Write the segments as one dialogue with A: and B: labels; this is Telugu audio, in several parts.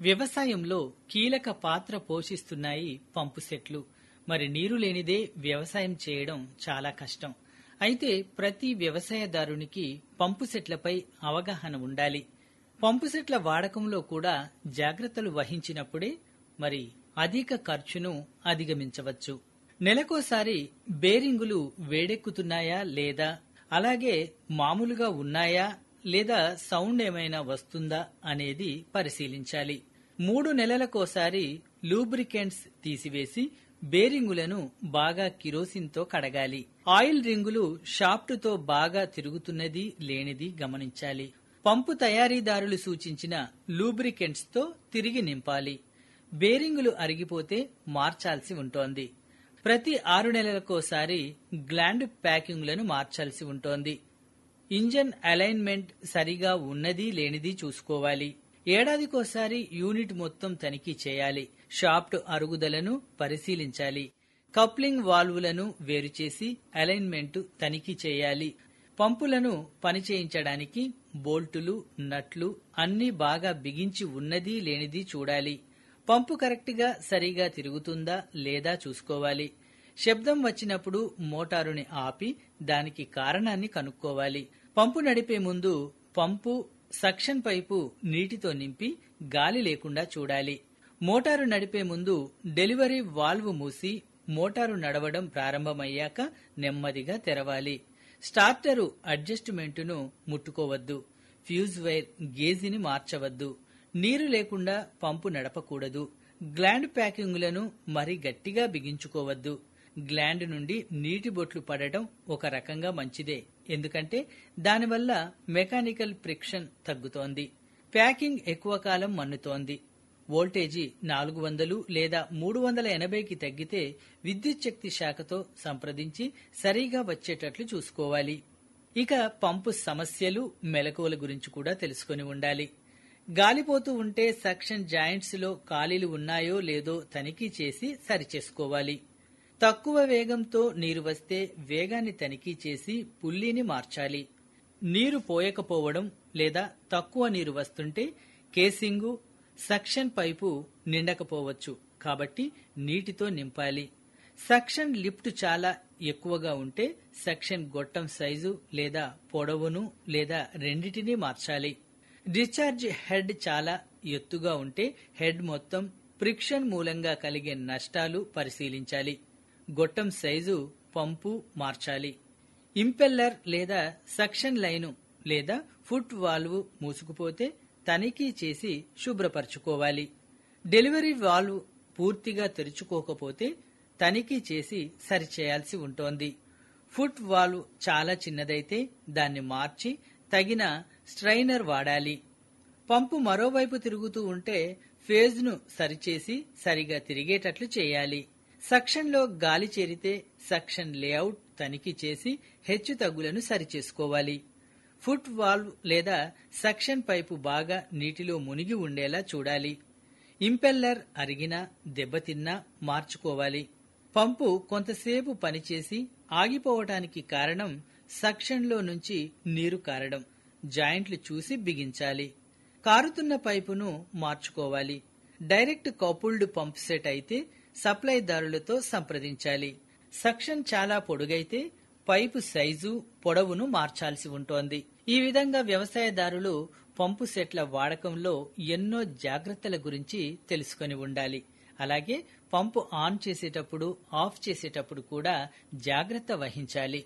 A: వ్యవసాయంలో కీలక పాత్ర పోషిస్తున్నాయి పంపు సెట్లు మరి నీరు లేనిదే వ్యవసాయం చేయడం చాలా కష్టం అయితే ప్రతి వ్యవసాయదారునికి పంపు సెట్లపై అవగాహన ఉండాలి పంపు సెట్ల వాడకంలో కూడా జాగ్రత్తలు వహించినప్పుడే మరి అధిక ఖర్చును అధిగమించవచ్చు నెలకోసారి బేరింగులు వేడెక్కుతున్నాయా లేదా అలాగే మామూలుగా ఉన్నాయా లేదా సౌండ్ ఏమైనా వస్తుందా అనేది పరిశీలించాలి మూడు నెలలకోసారి లూబ్రికెంట్స్ తీసివేసి బేరింగులను బాగా కిరోసిన్తో కడగాలి ఆయిల్ రింగులు షాఫ్టుతో బాగా తిరుగుతున్నది లేనిది గమనించాలి పంపు తయారీదారులు సూచించిన లూబ్రికెంట్స్ తో తిరిగి నింపాలి బేరింగులు అరిగిపోతే మార్చాల్సి ఉంటోంది ప్రతి ఆరు నెలలకోసారి గ్లాండ్ ప్యాకింగ్లను మార్చాల్సి ఉంటోంది ఇంజన్ అలైన్మెంట్ సరిగా ఉన్నది లేనిది చూసుకోవాలి ఏడాదికోసారి యూనిట్ మొత్తం తనిఖీ చేయాలి షాఫ్ట్ అరుగుదలను పరిశీలించాలి కప్లింగ్ వాల్వులను వేరుచేసి అలైన్మెంట్ తనిఖీ చేయాలి పంపులను పనిచేయించడానికి బోల్టులు నట్లు అన్నీ బాగా బిగించి ఉన్నది లేనిది చూడాలి పంపు కరెక్ట్గా సరిగా తిరుగుతుందా లేదా చూసుకోవాలి శబ్దం వచ్చినప్పుడు మోటారుని ఆపి దానికి కారణాన్ని కనుక్కోవాలి పంపు నడిపే ముందు పంపు సక్షన్ పైపు నీటితో నింపి గాలి లేకుండా చూడాలి మోటారు నడిపే ముందు డెలివరీ వాల్వ్ మూసి మోటారు నడవడం ప్రారంభమయ్యాక నెమ్మదిగా తెరవాలి స్టార్టరు అడ్జస్ట్మెంటును ముట్టుకోవద్దు ఫ్యూజ్ వైర్ గేజిని మార్చవద్దు నీరు లేకుండా పంపు నడపకూడదు గ్లాండ్ ప్యాకింగులను మరి గట్టిగా బిగించుకోవద్దు గ్లాండ్ నుండి నీటి బొట్లు పడటం ఒక రకంగా మంచిదే ఎందుకంటే దానివల్ల మెకానికల్ ఫ్రిక్షన్ తగ్గుతోంది ప్యాకింగ్ ఎక్కువ కాలం మన్నుతోంది వోల్టేజీ నాలుగు వందలు లేదా మూడు వందల ఎనభైకి తగ్గితే విద్యుత్ శక్తి శాఖతో సంప్రదించి సరిగా వచ్చేటట్లు చూసుకోవాలి ఇక పంపు సమస్యలు మెలకువల గురించి కూడా తెలుసుకుని ఉండాలి గాలిపోతూ ఉంటే సక్షన్ జాయింట్స్ లో ఖాళీలు ఉన్నాయో లేదో తనిఖీ చేసి సరిచేసుకోవాలి తక్కువ వేగంతో నీరు వస్తే వేగాన్ని తనిఖీ చేసి పుల్లీని మార్చాలి నీరు పోయకపోవడం లేదా తక్కువ నీరు వస్తుంటే కేసింగు సక్షన్ పైపు నిండకపోవచ్చు కాబట్టి నీటితో నింపాలి సక్షన్ లిఫ్ట్ చాలా ఎక్కువగా ఉంటే సక్షన్ గొట్టం సైజు లేదా పొడవును లేదా రెండిటినీ మార్చాలి డిశ్చార్జ్ హెడ్ చాలా ఎత్తుగా ఉంటే హెడ్ మొత్తం ఫ్రిక్షన్ మూలంగా కలిగే నష్టాలు పరిశీలించాలి గొట్టం సైజు పంపు మార్చాలి ఇంపెల్లర్ లేదా సక్షన్ లైను లేదా ఫుట్ వాల్వ్ మూసుకుపోతే తనిఖీ చేసి శుభ్రపరచుకోవాలి డెలివరీ వాల్వ్ పూర్తిగా తెరుచుకోకపోతే తనిఖీ చేసి సరిచేయాల్సి ఉంటోంది ఫుట్ వాల్వ్ చాలా చిన్నదైతే దాన్ని మార్చి తగిన స్ట్రైనర్ వాడాలి పంపు మరోవైపు తిరుగుతూ ఉంటే ఫేజ్ను సరిచేసి సరిగా తిరిగేటట్లు చేయాలి సక్షన్లో గాలి చేరితే సక్షన్ లేఅవుట్ తనిఖీ చేసి హెచ్చు తగ్గులను సరిచేసుకోవాలి ఫుట్ వాల్వ్ లేదా సక్షన్ పైపు బాగా నీటిలో మునిగి ఉండేలా చూడాలి ఇంపెల్లర్ అరిగినా దెబ్బతిన్నా మార్చుకోవాలి పంపు కొంతసేపు పనిచేసి ఆగిపోవటానికి కారణం సక్షన్లో నుంచి నీరు కారడం జాయింట్లు చూసి బిగించాలి కారుతున్న పైపును మార్చుకోవాలి డైరెక్ట్ కపుల్డ్ పంప్ సెట్ అయితే సప్లైదారులతో సంప్రదించాలి సక్షన్ చాలా పొడుగైతే పైపు సైజు పొడవును మార్చాల్సి ఉంటోంది ఈ విధంగా వ్యవసాయదారులు పంపు సెట్ల వాడకంలో ఎన్నో జాగ్రత్తల గురించి తెలుసుకొని ఉండాలి అలాగే పంపు ఆన్ చేసేటప్పుడు ఆఫ్ చేసేటప్పుడు కూడా జాగ్రత్త వహించాలి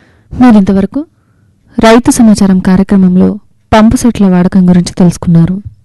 B: మీరింతవరకు రైతు సమాచారం కార్యక్రమంలో పంపు సెట్ల వాడకం గురించి తెలుసుకున్నారు